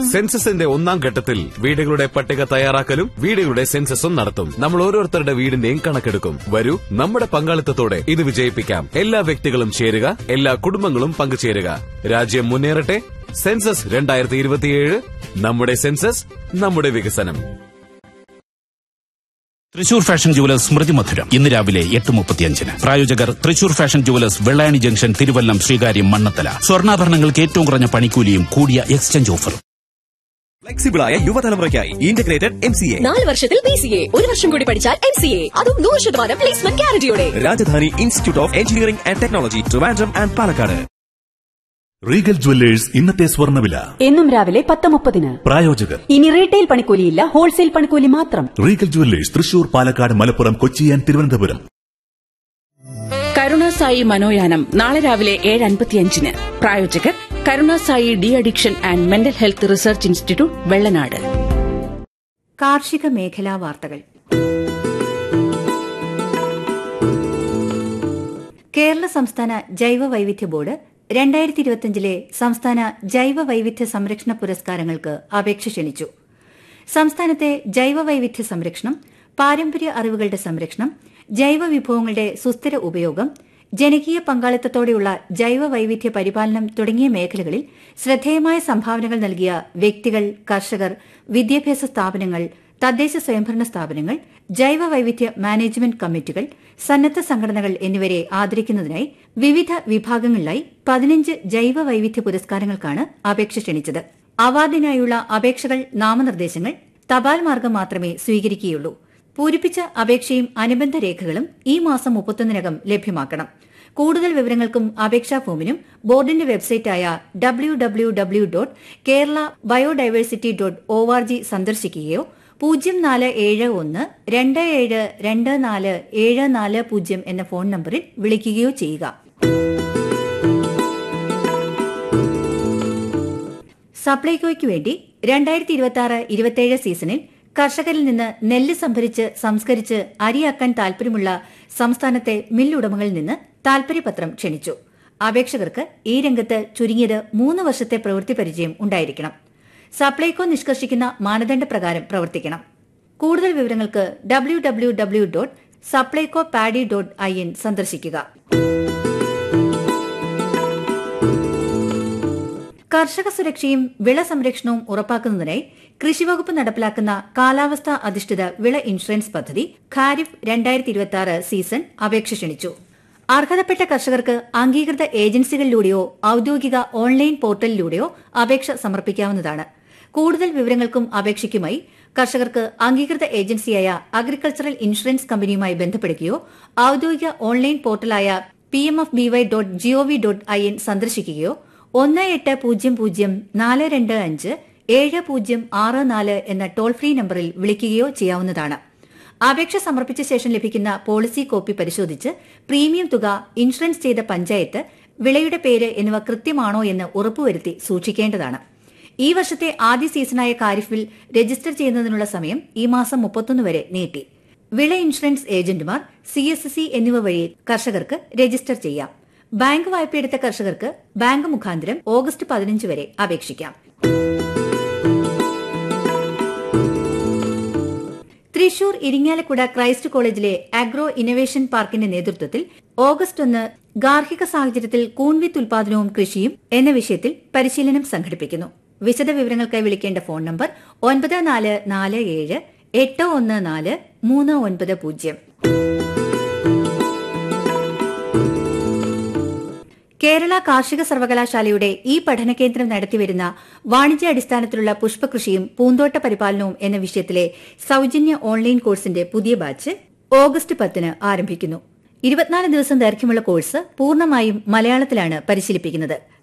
സെൻസസിന്റെ ഒന്നാം ഘട്ടത്തിൽ വീടുകളുടെ പട്ടിക തയ്യാറാക്കലും വീടുകളുടെ സെൻസസും നടത്തും നമ്മൾ ഓരോരുത്തരുടെ വീടിന്റെയും കണക്കെടുക്കും വരൂ നമ്മുടെ പങ്കാളിത്തത്തോടെ ഇത് വിജയിപ്പിക്കാം എല്ലാ വ്യക്തികളും ചേരുക എല്ലാ കുടുംബങ്ങളും പങ്കുചേരുക രാജ്യം മുന്നേറട്ടെ സെൻസസ് രണ്ടായിരത്തി ഇരുപത്തിയേഴ് നമ്മുടെ സെൻസസ് നമ്മുടെ വികസനം തൃശൂർ ഫാഷൻ ജുവലേഴ്സ് സ്മൃതി മധുരം ഇന്ന് രാവിലെ എട്ട് മുപ്പത്തിയഞ്ചിന് പ്രായോജകർ Thrissur fashion jewellers Vellayani junction Thiruvallam Sreekaryam Mannanthala സ്വർണ്ണാഭരണങ്ങൾക്ക് ഏറ്റവും കുറഞ്ഞ പണിക്കൂലിയും കൂടിയ എക്സ്ചേഞ്ച് ഓഫറും ഫ്ലെക്സിബിളായ യുവതലമുറയ്ക്കായി ഇന്റഗ്രേറ്റഡ് എം സി എ നാല് വർഷത്തിൽ ബി സി എ ഒരു വർഷം കൂടി പഠിച്ചാൽ എം സി എ അതും നൂറ് ശതമാനം പ്ലേസ്മെന്റ് ഗ്യാരണ്ടിയോടെ Rajadhani institute of engineering and technology Trivandrum and Palakkad Regal jewellers ഇന്നത്തെ സ്വർണ്ണവില എന്നും രാവിലെ പത്ത് മുപ്പതിന് പ്രായോജകർ ഇനി റീറ്റെയിൽ പണിക്കൂലിയില്ല ഹോൾസെയിൽ പണിക്കൂലി മാത്രം Regal jewellers Thrissur Palakkad Malappuram Kochi and Thiruvananthapuram Karunasai മനോയാനം നാളെ രാവിലെ ഏഴ് അൻപത്തിയഞ്ചിന് പ്രായോജകർ Karunasai de addiction and mental health research institute Vellanad കാർഷിക മേഖലാ വാർത്തകൾ കേരള സംസ്ഥാന ജൈവ വൈവിധ്യ ബോർഡ് രണ്ടായിരത്തി ഇരുപത്തിയഞ്ചിലെ സംസ്ഥാന ജൈവ വൈവിധ്യ സംരക്ഷണ പുരസ്കാരങ്ങൾക്ക് അപേക്ഷ ക്ഷണിച്ചു സംസ്ഥാനത്തെ ജൈവ വൈവിധ്യ സംരക്ഷണം പാരമ്പര്യ അറിവുകളുടെ സംരക്ഷണം ജൈവ വിഭവങ്ങളുടെ സുസ്ഥിര ഉപയോഗം ജനകീയ പങ്കാളിത്തത്തോടെയുള്ള ജൈവ വൈവിധ്യ പരിപാലനം തുടങ്ങിയ മേഖലകളിൽ ശ്രദ്ധേയമായ സംഭാവനകൾ നൽകിയ വ്യക്തികൾ കർഷകർ വിദ്യാഭ്യാസ സ്ഥാപനങ്ങൾ തദ്ദേശ സ്വയംഭരണ സ്ഥാപനങ്ങൾ ജൈവ വൈവിധ്യ മാനേജ്മെന്റ് കമ്മിറ്റികൾ സന്നദ്ധ സംഘടനകൾ എന്നിവരെ ആദരിക്കുന്നതിനായി വിവിധ വിഭാഗങ്ങളിലായി പതിനഞ്ച് ജൈവ വൈവിധ്യ പുരസ്കാരങ്ങൾക്കാണ് അപേക്ഷ ക്ഷണിച്ചത് അവാർഡിനായുള്ള അപേക്ഷകൾ നാമനിർദ്ദേശങ്ങൾ തപാൽ മാർഗം മാത്രമേ സ്വീകരിക്കുകയുള്ളൂ പൂരിപ്പിച്ച അപേക്ഷയും അനുബന്ധ രേഖകളും ഈ മാസം മുപ്പത്തൊന്നിനകം ലഭ്യമാക്കണം കൂടുതൽ വിവരങ്ങൾക്കും അപേക്ഷാ ഫോമിനും ബോർഡിന്റെ വെബ്സൈറ്റായ W W W dot Kerala biodiversity dot O R G സന്ദർശിക്കുകയോ പൂജ്യം നാല് ഏഴ് ഒന്ന് രണ്ട് ഏഴ് രണ്ട് നാല് ഏഴ് നാല് പൂജ്യം എന്ന ഫോൺ നമ്പറിൽ വിളിക്കുകയോ ചെയ്യുക സപ്ലൈകോയ്ക്ക് വേണ്ടി രണ്ടായിരത്തി ഇരുപത്തി ആറ് ഇരുപത്തിയേഴ് സീസണിൽ കർഷകരിൽ നിന്ന് നെല്ല് സംഭരിച്ച് സംസ്കരിച്ച് അരിയാക്കാൻ താൽപര്യമുള്ള സംസ്ഥാനത്തെ മില്ലുടമകളിൽ നിന്ന് താൽപര്യപത്രം ക്ഷണിച്ചു അപേക്ഷകർക്ക് ഈ രംഗത്ത് ചുരുങ്ങിയത് മൂന്ന് വർഷത്തെ പ്രവൃത്തി പരിചയം ഉണ്ടായിരിക്കണം സപ്ലൈകോ നിഷ്കർഷിക്കുന്ന മാനദണ്ഡപ്രകാരം പ്രവർത്തിക്കണം കൂടുതൽ വിവരങ്ങൾക്ക് W W W dot Supplyco paddy dot I N സന്ദർശിക്കുക കർഷക സുരക്ഷയും വിള സംരക്ഷണവും ഉറപ്പാക്കുന്നതിനായി കൃഷിവകുപ്പ് നടപ്പിലാക്കുന്ന കാലാവസ്ഥാ അധിഷ്ഠിത വിള ഇൻഷുറൻസ് പദ്ധതി ഖാരിഫ് രണ്ടായിരത്തി ഇരുപത്തി സീസൺ അപേക്ഷ ക്ഷണിച്ചു അർഹതപ്പെട്ട കർഷകർക്ക് അംഗീകൃത ഏജൻസികളിലൂടെയോ ഔദ്യോഗിക ഓൺലൈൻ പോർട്ടലിലൂടെയോ അപേക്ഷ സമർപ്പിക്കാവുന്നതാണ് കൂടുതൽ വിവരങ്ങൾക്കും അപേക്ഷയ്ക്കുമായി കർഷകർക്ക് അംഗീകൃത ഏജൻസിയായ അഗ്രികൾച്ചറൽ ഇൻഷുറൻസ് കമ്പനിയുമായി ബന്ധപ്പെടുകയോ ഔദ്യോഗിക ഓൺലൈൻ പോർട്ടലായ P M F B Y dot GOV dot I N സന്ദർശിക്കുകയോ ഒന്ന് എട്ട് പൂജ്യം പൂജ്യം നാല് രണ്ട് അഞ്ച് ഏഴ് പൂജ്യം ആറ് നാല് എന്ന ടോൾ ഫ്രീ നമ്പറിൽ വിളിക്കുകയോ ചെയ്യാവുന്നതാണ് അപേക്ഷ സമർപ്പിച്ച ശേഷം ലഭിക്കുന്ന പോളിസി കോപ്പി പരിശോധിച്ച് പ്രീമിയം തുക ഇൻഷുറൻസ് ചെയ്ത പഞ്ചായത്ത് വിളയുടെ പേര് എന്നിവ കൃത്യമാണോ എന്ന് ഉറപ്പുവരുത്തി സൂക്ഷിക്കേണ്ടതാണ് ഈ വർഷത്തെ ആദ്യ സീസണായ കാരിഫിൽ രജിസ്റ്റർ ചെയ്യുന്നതിനുള്ള സമയം ഈ മാസം മുപ്പത്തൊന്ന് വരെ നീട്ടി വിള ഇൻഷുറൻസ് ഏജന്റുമാർ സി എസ് സി എന്നിവ വഴി കർഷകർക്ക് രജിസ്റ്റർ ചെയ്യാം ബാങ്ക് വായ്പയെടുത്ത കർഷകർക്ക് ബാങ്ക് മുഖാന്തരം ഓഗസ്റ്റ് പതിനഞ്ച് വരെ അപേക്ഷിക്കാം തൃശൂർ ഇരിങ്ങാലക്കുട ക്രൈസ്റ്റ് കോളേജിലെ അഗ്രോ ഇന്നൊവേഷൻ പാർക്കിന്റെ നേതൃത്വത്തിൽ ഓഗസ്റ്റ് ഒന്ന് ഗാർഹിക സാഹചര്യത്തിൽ കൂൺവിത്ത് ഉൽപാദനവും കൃഷിയും എന്ന വിഷയത്തിൽ പരിശീലനം സംഘടിപ്പിക്കുന്നു വിശദ വിവരങ്ങൾക്കായി വിളിക്കേണ്ട ഫോൺ നമ്പർ ഒൻപത് നാല് നാല് ഏഴ് എട്ട് ഒന്ന് നാല് മൂന്ന് ഒൻപത് പൂജ്യം കേരള കാർഷിക സർവകലാശാലയുടെ ഈ പഠന കേന്ദ്രം നടത്തിവരുന്ന വാണിജ്യാടിസ്ഥാനത്തിലുള്ള പുഷ്പകൃഷിയും പൂന്തോട്ട പരിപാലനവും എന്ന വിഷയത്തിലെ സൌജന്യ ഓൺലൈൻ കോഴ്സിന്റെ പുതിയ ബാച്ച് ഓഗസ്റ്റ് പത്തിന് ആരംഭിക്കുന്നു ഇരുപത്തിനാല് ദിവസം ദൈർഘ്യമുള്ള കോഴ്സ് പൂർണ്ണമായും മലയാളത്തിലാണ് പരിശീലിപ്പിക്കുന്നത്